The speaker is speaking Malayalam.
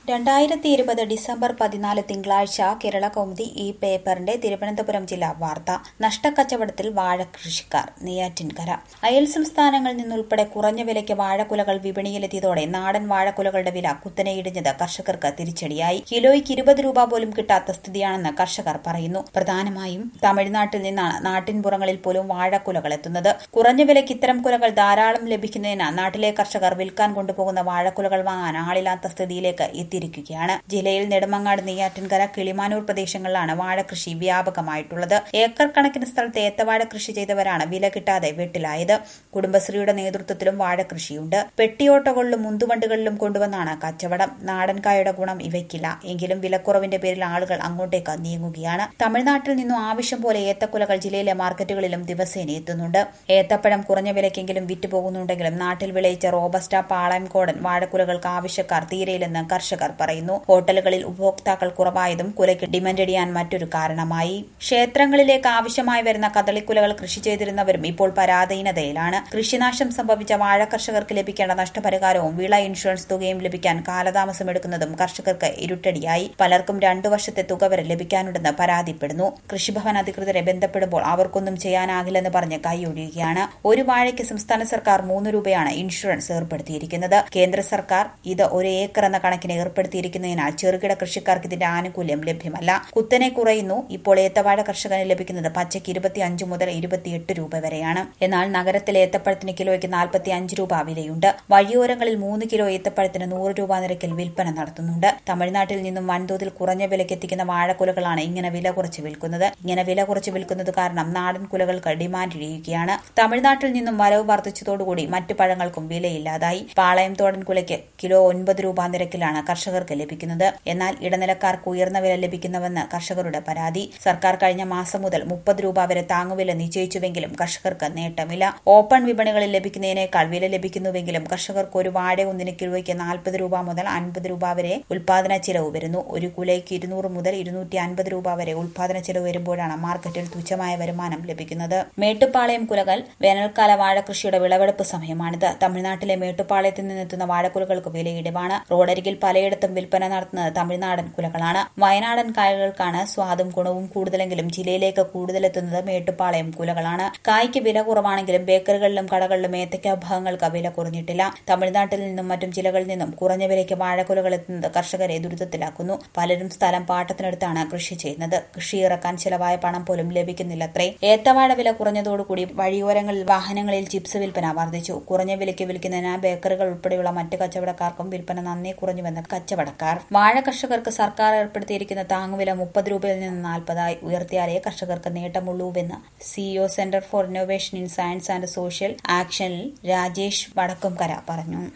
രണ്ടായിരത്തി ഇരുപത് ഡിസംബർ പതിനാല് തിങ്കളാഴ്ച കേരള കൗമുദി ഈ പേപ്പറിന്റെ തിരുവനന്തപുരം ജില്ലാ വാർത്ത നഷ്ടക്കച്ചവടത്തിൽ വാഴ കൃഷിക്കാർ നെയ്യാറ്റിൻകര അയൽ സംസ്ഥാനങ്ങളിൽ നിന്നുൾപ്പെടെ കുറഞ്ഞ വിലയ്ക്ക് വാഴക്കുലകൾ വിപണിയിലെത്തിയതോടെ നാടൻ വാഴക്കുലകളുടെ വില കുത്തനെ ഇടിഞ്ഞത് കർഷകർക്ക് തിരിച്ചടിയായി കിലോയ്ക്ക് ഇരുപത് രൂപ പോലും കിട്ടാത്ത സ്ഥിതിയാണെന്ന് കർഷകർ പറയുന്നു പ്രധാനമായും തമിഴ്നാട്ടിൽ നിന്നാണ് നാട്ടിൻപുറങ്ങളിൽ പോലും വാഴക്കുലകൾ എത്തുന്നത് കുറഞ്ഞ വിലയ്ക്ക് ഇത്തരം കുലകൾ ധാരാളം ലഭിക്കുന്നതിനാൽ നാട്ടിലെ കർഷകർ വിൽക്കാൻ കൊണ്ടുപോകുന്ന വാഴക്കുലകൾ വാങ്ങാൻ ആളില്ലാത്ത സ്ഥിതിയിലേക്ക് എത്തിയിരിക്കുകയാണ് ജില്ലയിൽ നെടുമങ്ങാട് നെയ്യാറ്റിൻകര കിളിമാനൂർ പ്രദേശങ്ങളിലാണ് വാഴകൃഷി വ്യാപകമായിട്ടുള്ളത് ഏക്കർ കണക്കിന് സ്ഥലത്ത് ഏത്തവാഴ കൃഷി ചെയ്തവരാണ് വില കിട്ടാതെ വെട്ടിലായത് കുടുംബശ്രീയുടെ നേതൃത്വത്തിലും വാഴകൃഷിയുണ്ട് പെട്ടിയോട്ടകളിലും മുന്തുവണ്ടികളിലും കൊണ്ടുവന്നാണ് കച്ചവടം നാടൻകായുടെ ഗുണം ഇവയ്ക്കില്ല എങ്കിലും വിലക്കുറവിന്റെ പേരിൽ ആളുകൾ അങ്ങോട്ടേക്ക് നീങ്ങുകയാണ് തമിഴ്നാട്ടിൽ നിന്നും ആവശ്യം പോലെ ഏത്തക്കുലകൾ ജില്ലയിലെ മാർക്കറ്റുകളിലും ദിവസേന എത്തുന്നുണ്ട് ഏത്തപ്പഴം കുറഞ്ഞ വിലയ്ക്കെങ്കിലും വിറ്റുപോകുന്നുണ്ടെങ്കിലും നാട്ടിൽ വിളയിച്ച റോബസ്റ്റ പാളയംകോടൻ വാഴക്കുലകൾക്ക് ആവശ്യക്കാർ തീരെയില്ലെന്ന് കർഷകർ പറയുന്നു ഹോട്ടലുകളിൽ ഉപഭോക്താക്കൾ കുറവായതും കുലയ്ക്ക് ഡിമാൻഡ് ഇടിയാൻ മറ്റൊരു കാരണമായി ക്ഷേത്രങ്ങളിലേക്ക് ആവശ്യമായി വരുന്ന കദളിക്കുലകൾ കൃഷി ചെയ്തിരുന്നവരും ഇപ്പോൾ പരാധീനതയിലാണ് കൃഷിനാശം സംഭവിച്ച വാഴ കർഷകർക്ക് ലഭിക്കേണ്ട നഷ്ടപരിഹാരവും വിള ഇൻഷുറൻസ് തുകയും ലഭിക്കാൻ കാലതാമസമെടുക്കുന്നതും കർഷകർക്ക് ഇരുട്ടടിയായി പലർക്കും രണ്ടു വർഷത്തെ തുക വരെ ലഭിക്കാനുണ്ടെന്ന് പരാതിപ്പെടുന്നു കൃഷിഭവൻ അധികൃതരെ ബന്ധപ്പെടുമ്പോൾ അവർക്കൊന്നും ചെയ്യാനാകില്ലെന്ന് പറഞ്ഞ് കൈയൊഴിയുകയാണ് ഒരു വാഴയ്ക്ക് സംസ്ഥാന സർക്കാർ മൂന്ന് രൂപയാണ് ഇൻഷുറൻസ് ഏർപ്പെടുത്തിയിരിക്കുന്നത് കേന്ദ്ര സർക്കാർ ഇത് ഒരു ഏക്കർ എന്ന കണക്കിന് ഏർപ്പെടുത്തിയിരിക്കുന്നതിനാൽ ചെറുകിട കൃഷിക്കാർക്ക് ഇതിന്റെ ആനുകൂല്യം ലഭ്യമല്ല കുത്തനെ കുറയുന്നു ഇപ്പോൾ ഏത്തവാഴ കർഷകന് ലഭിക്കുന്നത് പച്ചയ്ക്ക് ഇരുപത്തിയഞ്ച് മുതൽ ഇരുപത്തിയെട്ട് രൂപ വരെയാണ് എന്നാൽ നഗരത്തിലെ ഏത്തപ്പഴത്തിന് കിലോയ്ക്ക് നാൽപ്പത്തി അഞ്ച് രൂപ വിലയുണ്ട് വഴിയോരങ്ങളിൽ മൂന്ന് കിലോ ഏത്തപ്പഴത്തിന് നൂറ് രൂപ നിരക്കിൽ വിൽപ്പന നടത്തുന്നുണ്ട് തമിഴ്നാട്ടിൽ നിന്നും വൻതോതിൽ കുറഞ്ഞ വിലയ്ക്ക് എത്തിക്കുന്ന വാഴക്കുലകളാണ് ഇങ്ങനെ വില കുറച്ച് വിൽക്കുന്നത് ഇങ്ങനെ വില കുറച്ച് വിൽക്കുന്നത് കാരണം നാടൻ കുലകൾക്ക് ഡിമാൻഡ് ഇടിയുകയാണ് തമിഴ്നാട്ടിൽ നിന്നും വരവ് വർദ്ധിച്ചതോടുകൂടി മറ്റു പഴങ്ങൾക്കും വിലയില്ലാതായി പാളയം തോടൻ കുലയ്ക്ക് കിലോ ഒൻപത് രൂപ നിരക്കിലാണ് കർഷകർക്ക് ലഭിക്കുന്നത് എന്നാൽ ഇടനിലക്കാർക്ക് ഉയർന്ന വില ലഭിക്കുന്നുവെന്ന് കർഷകരുടെ പരാതി സർക്കാർ കഴിഞ്ഞ മാസം മുതൽ മുപ്പത് രൂപ വരെ താങ്ങുവില നിശ്ചയിച്ചുവെങ്കിലും കർഷകർക്ക് നേട്ടമില്ല ഓപ്പൺ വിപണികളിൽ ലഭിക്കുന്നതിനേക്കാൾ വില ലഭിക്കുന്നുവെങ്കിലും കർഷകർക്ക് ഒരു വാഴ ഒന്നിന് കിലോയ്ക്ക് നാൽപ്പത് രൂപ മുതൽ അൻപത് രൂപ വരെ ഉൽപാദന ചെലവ് വരുന്നു ഒരു കുലയ്ക്ക് ഇരുന്നൂറ് മുതൽ ഇരുന്നൂറ്റി അൻപത് രൂപ വരെ ഉൽപാദന ചെലവ് വരുമ്പോഴാണ് മാർക്കറ്റിൽ തുച്ഛമായ വരുമാനം ലഭിക്കുന്നത് മേട്ടുപ്പാളയം കുലകൾ വേനൽക്കാല വാഴകൃഷിയുടെ വിളവെടുപ്പ് സമയമാണിത് തമിഴ്നാട്ടിലെ മേട്ടുപ്പാളയത്തിൽ നിന്നെത്തുന്ന വാഴക്കുലകൾക്ക് വിലയിടിവാണ് റോഡരികിൽ പലയിടത്തും വിൽപ്പന നടത്തുന്നത് തമിഴ്നാടൻ കുലകളാണ് വയനാടൻ കായകൾക്കാണ് സ്വാദും ഗുണവും കൂടുതലെങ്കിലും ജില്ലയിലേക്ക് കൂടുതലെത്തുന്നത് മേട്ടുപ്പാളയം കുലകളാണ് കായ്ക്ക് വില കുറവാണെങ്കിലും ബേക്കറികളിലും കടകളിലും ഏത്തയ്ക്ക വിഭവങ്ങൾക്ക് വില കുറഞ്ഞിട്ടില്ല തമിഴ്നാട്ടിൽ നിന്നും മറ്റും ജില്ലകളിൽ നിന്നും കുറഞ്ഞ വിലയ്ക്ക് വാഴക്കുലകൾ എത്തുന്നത് കർഷകരെ ദുരിതത്തിലാക്കുന്നു പലരും സ്ഥലം പാട്ടത്തിനടുത്താണ് കൃഷി ചെയ്യുന്നത് കൃഷി ഇറക്കാൻ ചിലവായ പണം പോലും ലഭിക്കുന്നില്ലത്രേ ഏത്തവാഴ വില കുറഞ്ഞതോടുകൂടി വഴിയോരങ്ങളിൽ വാഹനങ്ങളിൽ ചിപ്സ് വിൽപ്പന വർദ്ധിച്ചു കുറഞ്ഞ വിലയ്ക്ക് വിൽക്കുന്നതിനാൽ ബേക്കറികൾ ഉൾപ്പെടെയുള്ള മറ്റ് കച്ചവടക്കാർക്കും വിൽപ്പന നന്നേ കുറഞ്ഞുവെന്ന് കച്ചവടക്കാർ വാഴ കർഷകർക്ക് സർക്കാർ ഏർപ്പെടുത്തിയിരിക്കുന്ന താങ്ങുവില മുപ്പത് രൂപയിൽ നിന്ന് നാൽപ്പതായി ഉയർത്തിയാലേ കർഷകർക്ക് നേട്ടമുള്ളൂവെന്ന് CEO centre for innovation in science and social ആക്ഷനിൽ രാജേഷ് വടക്കുംകര പറഞ്ഞു